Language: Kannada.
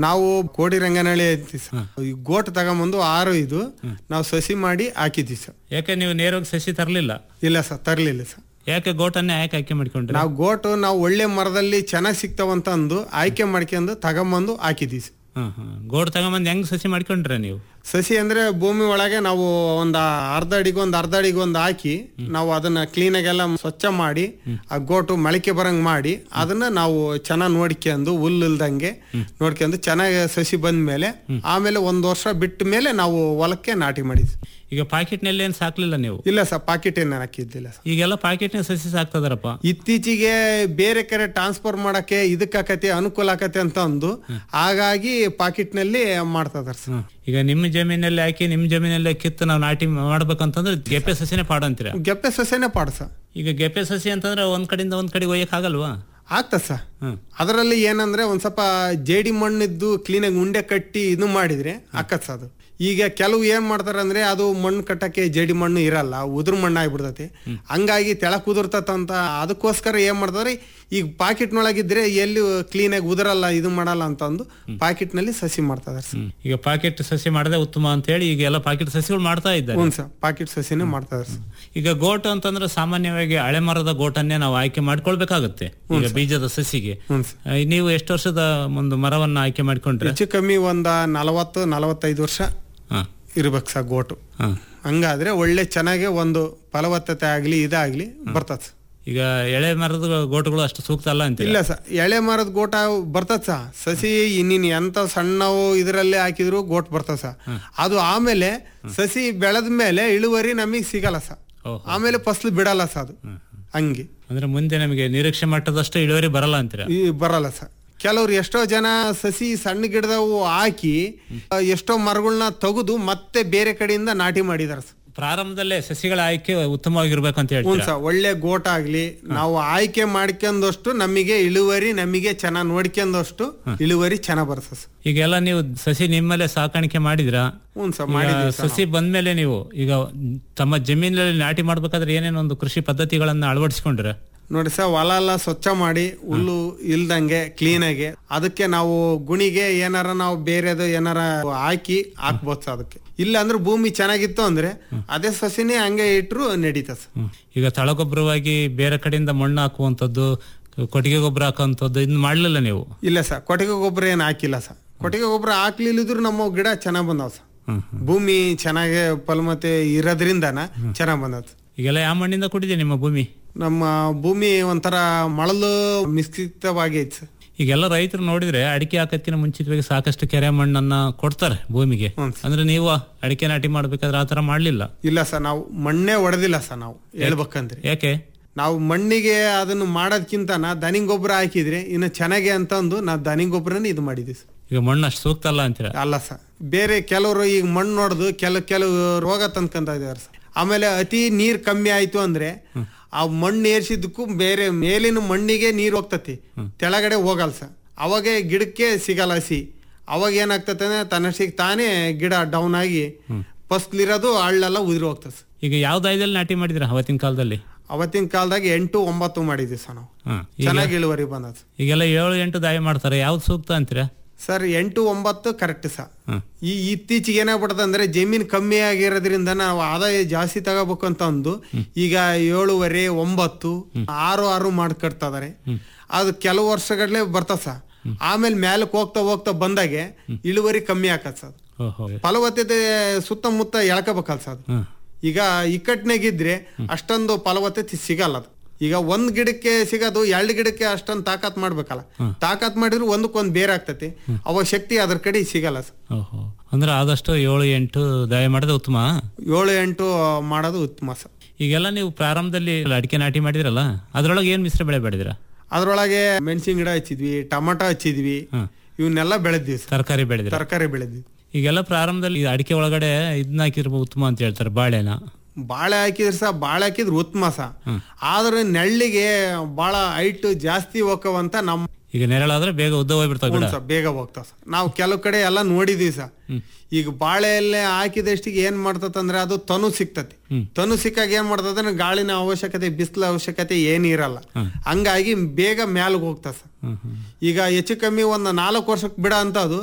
ನಾವು ಕೋಡಿ ರಂಗನಹಳ್ಳಿ ಐತಿ ಸರ್ ಈ ಗೋಟ್ ತಗೊಂಬಂದು ಆರು ಇದು ನಾವು ಸಸಿ ಮಾಡಿ ಹಾಕಿದ್ವಿ ಸರ್ ಯಾಕೆ ನೀವು ನೇರವಾಗಿ ಸಸಿ ತರಲಿಲ್ಲ ಇಲ್ಲ ಸರ್ ತರಲಿಲ್ಲ ಸರ್ ಯಾಕೆ ಗೋಟನ್ನೇ ಯಾಕೆ ಆಯ್ಕೆ ಮಾಡ್ಕೊಂಡ್ರಿ ನಾವು ಗೋಟು ನಾವು ಒಳ್ಳೆ ಮರದಲ್ಲಿ ಚೆನ್ನಾಗಿ ಸಿಗ್ತಾವಂತ ಅಂದು ಆಯ್ಕೆ ಮಾಡ್ಕೊಂಡು ತಗೊಂಬಂದು ಹಾಕಿದ್ವಿ ಸರ್ ಹಾ ಹಾ ಗೋಡ್ ತಗೊಂಬಂದು ಹೆಂಗ್ ಸಸಿ ಮಾಡ್ಕೊಂಡ್ರೆ ನೀವು ಸಸಿ ಅಂದ್ರೆ ಭೂಮಿ ಒಳಗೆ ನಾವು ಒಂದ್ ಅರ್ಧ ಅಡಿಗೆ ಒಂದ್ ಅರ್ಧ ಅಡಿಗೆ ಒಂದ್ ಹಾಕಿ ನಾವು ಅದನ್ನ ಕ್ಲೀನಾಗೆಲ್ಲ ಸ್ವಚ್ಛ ಮಾಡಿ ಆ ಗೋಟು ಮೊಳಕೆ ಬರಂಗ್ ಮಾಡಿ ಅದನ್ನ ನಾವು ಚೆನ್ನಾಗಿ ನೋಡ್ಕೊಂಡು ಹುಲ್ಲು ಇಲ್ದಂಗೆ ನೋಡ್ಕೊಂಡು ಚೆನ್ನಾಗಿ ಸಸಿ ಬಂದ್ಮೇಲೆ ಆಮೇಲೆ ಒಂದ್ ವರ್ಷ ಬಿಟ್ಟ ಮೇಲೆ ನಾವು ಹೊಲಕ್ಕೆ ನಾಟಿ ಮಾಡಿದ್ವಿ ಈಗ ಪಾಕೆಟ್ನಲ್ಲಿ ಏನು ಸಾಕ್ಲಿಲ್ಲ ನೀವು ಇಲ್ಲ ಸರ್ ಪಾಕೆಟ್ ಏನು ಹಾಕಿದ್ದಿಲ್ಲ ಸರ್ ಈಗೆಲ್ಲ ಪಾಕೆಟ್ನ ಸಸಿ ಸಾಕ್ತದಾರಪ್ಪ ಇತ್ತೀಚೆಗೆ ಬೇರೆ ಕಡೆ ಟ್ರಾನ್ಸ್ಫರ್ ಮಾಡಕ್ಕೆ ಇದಕ್ಕೆ ಆಕತಿ ಅನುಕೂಲ ಆಕತಿ ಅಂತ ಅಂದು ಹಾಗಾಗಿ ಪಾಕೆಟ್ ನಲ್ಲಿ ಮಾಡ್ತಾ ಇದಾರೆ ಸರ್ ಈಗ ನಿಮ್ಮ ಜಮೀನಲ್ಲಿ ಹಾಕಿ ನಿಮ್ಮ ಜಮೀನಲ್ಲಿ ಕಿತ್ತು ನಾವು ನಾಟಿ ಮಾಡ್ಬೇಕಂತಂದ್ರೆ ಗೆಪ್ಪೆ ಸಸಿನೇ ಪಾಡು ಅಂತೀರ ಗೆಪ್ಪೆ ಸಸ್ಯನೇ ಪಾಡ ಸರ್ ಈಗ ಗೆಪ್ಪೆ ಸಸಿ ಅಂತಂದ್ರೆ ಒಂದ್ ಕಡೆಯಿಂದ ಒಂದ್ ಕಡೆಗೆ ಒಯ್ಯಕ್ ಆಗಲ್ವಾ ಆಗ್ತದೆ ಸರ್ ಹ್ಮ್ ಅದರಲ್ಲಿ ಏನಂದ್ರೆ ಒಂದ್ ಸ್ವಲ್ಪ ಜೇಡಿ ಮಣ್ಣಿದ್ದು ಕ್ಲೀನಾಗಿ ಉಂಡೆ ಕಟ್ಟಿ ಇದು ಮಾಡಿದ್ರೆ ಆಕತ್ ಸರ್ ಅದು ಈಗ ಕೆಲವು ಏನ್ ಮಾಡ್ತಾರೆ ಅಂದ್ರೆ ಅದು ಮಣ್ಣು ಕಟ್ಟಕ್ಕೆ ಜೇಡಿ ಮಣ್ಣು ಇರಲ್ಲ ಉದುರು ಮಣ್ಣು ಆಗ್ಬಿಡ್ತೈತಿ ಹಂಗಾಗಿ ತೆಳಕ್ ಉದುರ್ತಂತ ಅದಕ್ಕೋಸ್ಕರ ಏನ್ ಮಾಡ್ತಾರೆ ಈಗ ಪಾಕೆಟ್ನೊಳಗಿದ್ರೆ ಎಲ್ಲಿ ಕ್ಲೀನಾಗಿ ಉದುರಲ್ಲ ಇದು ಮಾಡಲ್ಲ ಅಂತ ಅಂದು ಪಾಕೆಟ್ ನಲ್ಲಿ ಸಸಿ ಮಾಡ್ತಾ ಇದಾರೆ ಸರ್ ಹ್ಮ್. ಈಗ ಪಾಕೆಟ್ ಸಸಿ ಮಾಡದೆ ಉತ್ತಮ ಅಂತ ಹೇಳಿ ಈಗ ಎಲ್ಲ ಪಾಕೆಟ್ ಸಸಿಗಳು ಮಾಡ್ತಾ ಇದ್ದಾರೆ ಹ್ಞೂ ಸರ್ ಪಾಕೆಟ್ ಸಸಿನೇ ಮಾಡ್ತಾ ಇದಾರೆ ಸರ್ ಈಗ ಗೋಟ್ ಅಂತಂದ್ರೆ ಸಾಮಾನ್ಯವಾಗಿ ಹಳೆ ಮರದ ಗೋಟನ್ನೇ ನಾವು ಆಯ್ಕೆ ಮಾಡ್ಕೊಳ್ಬೇಕಾಗತ್ತೆ ಈಗ ಬೀಜದ ಸಸಿಗೆ ಹ್ಞೂ ಸರ್ ಆ, ನೀವು ಎಷ್ಟು ವರ್ಷದ ಒಂದು ಮರವನ್ನ ಆಯ್ಕೆ ಮಾಡ್ಕೊಂಡ್ರೆ ಹೆಚ್ಚು ಕಮ್ಮಿ ಒಂದ ನಲವತ್ತು ನಲವತ್ತೈದು ವರ್ಷ ಹಾ ಇರ್ಬೇಕು ಸರ್ ಗೋಟು ಹಾ ಹಂಗಾದ್ರೆ ಒಳ್ಳೆ ಚೆನ್ನಾಗಿ ಒಂದು ಫಲವತ್ತತೆ ಆಗ್ಲಿ ಇದಾಗ್ಲಿ ಬರ್ತದ ಸರ್ ಈಗ ಎಳೆ ಮರದ ಗೋಟುಗಳು ಅಷ್ಟು ಸೂಕ್ತ ಅಲ್ಲ ಅಂತೀರ ಇಲ್ಲ ಸರ್ ಎಳೆ ಮರದ ಗೋಟ ಬರ್ತದ ಸರ್ ಸಸಿ ಇನ್ನಿನ್ ಎಂತ ಸಣ್ಣವು ಇದರಲ್ಲೇ ಹಾಕಿದ್ರು ಗೋಟ್ ಬರ್ತದ ಸರ್ ಅದು ಆಮೇಲೆ ಸಸಿ ಬೆಳೆದ ಮೇಲೆ ಇಳುವರಿ ನಮಗೆ ಸಿಗಲ್ಲ ಸರ್ ಓಹೋ. ಆಮೇಲೆ ಫಸಲು ಬಿಡಲ್ಲ ಸರ್ ಅದು ಹಂಗೆ ಅಂದ್ರೆ ಮುಂದೆ ನಮಗೆ ನಿರೀಕ್ಷೆ ಮಟ್ಟದಷ್ಟು ಇಳುವರಿ ಬರಲ್ಲ ಅಂತೀರ ಈ ಬರಲ್ಲ ಸರ್ ಕೆಲವ್ರು ಎಷ್ಟೋ ಜನ ಸಸಿ ಸಣ್ಣ ಗಿಡದವು ಹಾಕಿ ಎಷ್ಟೋ ಮರಗಳನ್ನ ತೆಗೆದು ಮತ್ತೆ ಬೇರೆ ಕಡೆಯಿಂದ ನಾಟಿ ಮಾಡಿದಾರೆ ಸರ್ ಪ್ರಾರಂಭದಲ್ಲೇ ಸಸಿಗಳ ಆಯ್ಕೆ ಉತ್ತಮವಾಗಿರ್ಬೇಕು ಅಂತ ಹ್ಞೂ ಹೇಳ್ತೀರಾ ಸರ್ ಒಳ್ಳೆ ಗೋಟ ಆಗ್ಲಿ ನಾವು ಆಯ್ಕೆ ಮಾಡ್ಕೊಂಡಷ್ಟು ನಮಗೆ ಇಳುವರಿ ನಮಗೆ ಚೆನ್ನಾಗಿ ನೋಡ್ಕೊಂಡಷ್ಟು ಇಳುವರಿ ಚೆನ್ನಾಗ್ ಬರ್ತದೆ ಸರ್ ಈಗೆಲ್ಲ ನೀವು ಸಸಿ ನಿಮ್ಮಲ್ಲೇ ಸಾಕಾಣಿಕೆ ಮಾಡಿದ್ರಾ ಹ್ಞೂ ಸರ್ ಈಗ ಮಾಡಿದೀವಿ ಸರ್ ಸಸಿ ಬಂದ್ಮೇಲೆ ನೀವು ಈಗ ತಮ್ಮ ಜಮೀನಲ್ಲಿ ನಾಟಿ ಮಾಡ್ಬೇಕಾದ್ರೆ ಏನೇನೋ ಒಂದು ಕೃಷಿ ಪದ್ಧತಿಗಳನ್ನ ಅಳವಡಿಸ್ಕೊಂಡ್ರೆ ನೋಡಿ ಸರ್ ಹೊಲ ಎಲ್ಲ ಸ್ವಚ್ಛ ಮಾಡಿ ಹುಲ್ಲು ಇಲ್ದಂಗೆ ಕ್ಲೀನಾಗಿ ಅದಕ್ಕೆ ನಾವು ಗುಣಿಗೆ ಏನಾರ ನಾವು ಬೇರೆದು ಏನಾರ ಹಾಕಿ ಹಾಕ್ಬೋದು ಸರ್ ಅದಕ್ಕೆ ಇಲ್ಲ ಅಂದ್ರೆ ಭೂಮಿ ಚೆನ್ನಾಗಿತ್ತು ಅಂದ್ರೆ ಅದೇ ಸಸಿನೇ ಹಂಗೆ ಇಟ್ರು ನಡೀತದೆ ಸರ್ ಹ್ಮ್. ಈಗ ತಳಗೊಬ್ಬರವಾಗಿ ಬೇರೆ ಕಡೆಯಿಂದ ಮಣ್ಣು ಹಾಕುವಂಥದ್ದು ಕೊಟ್ಟಿಗೆ ಗೊಬ್ಬರ ಹಾಕುವಂಥದ್ದು ಇದನ್ನ ಮಾಡ್ಲಿಲ್ಲ ನೀವು ಇಲ್ಲ ಸರ್ ಕೊಟ್ಟಿಗೆ ಗೊಬ್ಬರ ಏನು ಹಾಕಿಲ್ಲ ಸರ್ ಕೊಟ್ಟಿಗೆ ಗೊಬ್ಬರ ಹಾಕ್ಲಿಲ್ಲಿದ್ರು ನಮ್ಮ ಗಿಡ ಚೆನ್ನಾಗ್ ಬಂದಾವ ಸರ್ ಹ್ಮ್ ಭೂಮಿ ಚೆನ್ನಾಗಿ ಫಲವತ್ತೆ ಇರೋದ್ರಿಂದನ ಚೆನ್ನಾಗ್ ಬಂದದ ಈಗೆಲ್ಲ ಯಾವ ಮಣ್ಣಿಂದ ಕೂಡಿದೆ ನಿಮ್ಮ ಭೂಮಿ ನಮ್ಮ ಭೂಮಿ ಒಂಥರ ಮಳಲು ಮಿಶ್ರಿತವಾಗಿ ಐತೆ ಸರ್ ಈಗೆಲ್ಲ ರೈತರು ನೋಡಿದ್ರೆ ಅಡಿಕೆ ಹಾಕತ್ತಿನ ಮುಂಚಿತವಾಗಿ ಸಾಕಷ್ಟು ಕೆರೆ ಮಣ್ಣನ್ನ ಕೊಡ್ತಾರೆ ಭೂಮಿಗೆ ಹ್ಮ್. ಅಂದ್ರೆ ನೀವು ಅಡಿಕೆ ನಾಟಿ ಮಾಡ್ಬೇಕಾದ್ರೆ ಆತರ ಮಾಡ್ಲಿಲ್ಲ ಇಲ್ಲ ಸರ್ ನಾವು ಮಣ್ಣೇ ಹೊಡೆದಿಲ್ಲ ಸರ್ ನಾವು ಹೇಳ್ಬೇಕಂದ್ರೆ ಯಾಕೆ ನಾವು ಮಣ್ಣಿಗೆ ಅದನ್ನು ಮಾಡೋದ್ಕಿಂತನ ದನಿ ಗೊಬ್ಬರ ಹಾಕಿದ್ರೆ ಇನ್ನು ಚೆನ್ನಾಗಿ ಅಂತಂದು ನಾವು ದನಿ ಗೊಬ್ಬರನೇ ಇದು ಮಾಡಿದ್ವಿ ಸರ್ ಈಗ ಮಣ್ಣು ಅಷ್ಟು ಸೂಕ್ತ ಅಲ್ಲ ಅಂತೀರ ಅಲ್ಲ ಸರ್ ಬೇರೆ ಕೆಲವರು ಈಗ ಮಣ್ಣು ನೋಡ್ದು ಕೆಲ ಕೆಲವು ರೋಗ ತಂದ್ಕೊಂತ ಇದಾರೆ ಸರ್ ಆಮೇಲೆ ಅತಿ ನೀರ್ ಕಮ್ಮಿ ಆಯ್ತು ಅಂದ್ರೆ ಆ ಮಣ್ಣು ಏರ್ಸಿದ್ದಕ್ಕೂ ಬೇರೆ ಮೇಲಿನ ಮಣ್ಣಿಗೆ ನೀರ್ ಹೋಗ್ತತಿ ತೆಳಗಡೆ ಹೋಗಲ್ಲ ಸರ್ ಅವಾಗ ಗಿಡಕ್ಕೆ ಸಿಗಲ್ಲ ಹಸಿ ಅವಾಗ ಏನಾಗ್ತತೆ ಅಂದ್ರೆ ತನ್ನಷ್ಟಿಗೆ ತಾನೇ ಗಿಡ ಡೌನ್ ಆಗಿ ಫಸ್ಲಿರೋದು ಹಳ್ಳೆಲ್ಲ ಉದುರಿ ಹೋಗ್ತದೆ ಸರ್ ಈಗ ಯಾವ ದಾಯದಲ್ಲಿ ನಾಟಿ ಮಾಡಿದ್ರ ಅವತ್ತಿನ ಕಾಲದಲ್ಲಿ ಅವತ್ತಿನ ಕಾಲದಾಗ ಎಂಟು ಒಂಬತ್ತು ಮಾಡಿದ್ವಿ ಸರ್ ನಾವು ಹಾ. ಚೆನ್ನಾಗಿ ಇಳುವರಿ ಬಂದದ ಈಗೆಲ್ಲ ಏಳು ಎಂಟು ದಾಯ ಮಾಡ್ತಾರೆ ಯಾವ್ದು ಸೂಕ್ತ ಅಂತೀರಾ ಸರ್ ಎಂಟು ಒಂಬತ್ತು ಕರೆಕ್ಟ್ ಸರ್ ಹ್ಮ್. ಈ ಇತ್ತೀಚೆಗೆ ಏನಾಗ್ಬಿಡ್ತದೆ ಅಂದ್ರೆ ಜಮೀನ್ ಕಮ್ಮಿ ಆಗಿರೋದ್ರಿಂದ ನಾವು ಆದಾಯ ಜಾಸ್ತಿ ತಗೋಬೇಕು ಅಂತ ಅಂದು ಈಗ ಏಳುವರೆ ಒಂಬತ್ತು ಆರು ಆರು ಮಾಡ್ಕೊಡ್ತಾ ಅದು ಕೆಲವು ವರ್ಷಗಳೇ ಬರ್ತದ ಸರ್ ಆಮೇಲೆ ಮ್ಯಾಲಕ್ಕೆ ಹೋಗ್ತಾ ಹೋಗ್ತಾ ಬಂದಾಗೆ ಇಳುವರಿ ಕಮ್ಮಿ ಆಕತ್ ಸರ್ ಓಹೋ ಫಲವತ್ತತೆ ಸುತ್ತಮುತ್ತ ಎಳ್ಕೋಬೇಕಲ್ಲ ಸರ್ ಅದು ಹ್ಮ್ ಈಗ ಇಕ್ಕಟ್ನಾಗಿದ್ರೆ ಅಷ್ಟೊಂದು ಫಲವತ್ತತೆ ಸಿಗಲ್ಲ ಅದು ಈಗ ಒಂದ್ ಗಿಡಕ್ಕೆ ಸಿಗೋದು ಎರಡು ಗಿಡಕ್ಕೆ ಅಷ್ಟೊಂದು ತಾಕತ್ ಮಾಡ್ಬೇಕಲ್ಲ ತಾಕತ್ ಮಾಡಿದ್ರೆ ಒಂದಕ್ಕೊಂದು ಬೇರೆ ಆಗ್ತತಿ ಅವಾಗ ಶಕ್ತಿ ಅದ್ರ ಕಡೆ ಸಿಗಲ್ಲ ಸರ್ ಓಹೋ ಅಂದ್ರೆ ಆದಷ್ಟು ಏಳು ಎಂಟು ದಾಯ ಮಾಡಿದ್ರೆ ಉತ್ತಮ ಏಳು ಎಂಟು ಮಾಡೋದು ಉತ್ತಮ ಸರ್ ಈಗೆಲ್ಲ ನೀವು ಪ್ರಾರಂಭದಲ್ಲಿ ಅಡಿಕೆ ನಾಟಿ ಮಾಡಿದ್ರಲ್ಲ ಅದ್ರೊಳಗೆ ಏನ್ ಮಿಶ್ರ ಬೆಳೆ ಬೆಳೆದಿರ ಅದ್ರೊಳಗೆ ಮೆಣಸಿನ ಗಿಡ ಹಚ್ಚಿದ್ವಿ ಟೊಮಟೊ ಹಚ್ಚಿದ್ವಿ ಹ್ಮ್. ಇವನ್ನೆಲ್ಲ ಬೆಳೆದ್ವಿ ಸರ್ ತರಕಾರಿ ಬೆಳೆದಿರ ತರಕಾರಿ ಬೆಳೆದ್ವಿ ಈಗೆಲ್ಲ ಪ್ರಾರಂಭದಲ್ಲಿ ಈ ಅಡಿಕೆ ಒಳಗಡೆ ಇದನ್ನ ಹಾಕಿರ್ಬೋದು ಉತ್ತಮ ಅಂತ ಹೇಳ್ತಾರೆ ಬಾಳೆನ ಬಾಳೆ ಹಾಕಿದ್ರೆ ಸಹ ಬಾಳೆ ಹಾಕಿದ್ರೆ ಉತ್ತಮ ಸಹ ಆದ್ರೆ ನೆಳ್ಳಿಗೆ ಬಾಳ ಹೈಟ್ ಜಾಸ್ತಿ ಹೋಗವಂತ ನಮ್ಮ ಈಗ ನೆರಳಾದ್ರೆ ಬೇಗ ಉದ್ದ ಹೋಗ್ಬಿಡ್ತಾವ ಗಿಡ ಹ್ಞೂ ಸರ್ ಬೇಗ ಹೋಗ್ತಾವ ಸರ್ ನಾವು ಕೆಲವು ಕಡೆ ಎಲ್ಲ ನೋಡಿದೀವಿ ಸರ್ ಈಗ ಬಾಳೆಯಲ್ಲೇ ಹಾಕಿದಷ್ಟಿಗೆ ಏನ್ ಮಾಡ್ತದಂದ್ರೆ ಅದು ತನು ಸಿಕ್ತತಿ ತನು ಸಿಕ್ಕಾಗ ಏನ್ ಮಾಡ್ತದಂದ್ರೆ ಗಾಳಿನ ಅವಶ್ಯಕತೆ ಬಿಸಿಲ ಅವಶ್ಯಕತೆ ಏನಿರಲ್ಲ ಹಂಗಾಗಿ ಬೇಗ ಮ್ಯಾಲ್ಗ್ ಹೋಗ್ತಾ ಸರ್ ಹ್ಮ್ ಹ್ಮ್ ಈಗ ಹೆಚ್ಚು ಕಮ್ಮಿ ಒಂದು ನಾಲ್ಕು ವರ್ಷಕ್ಕೆ ಬಿಡ ಅಂತ ಅದು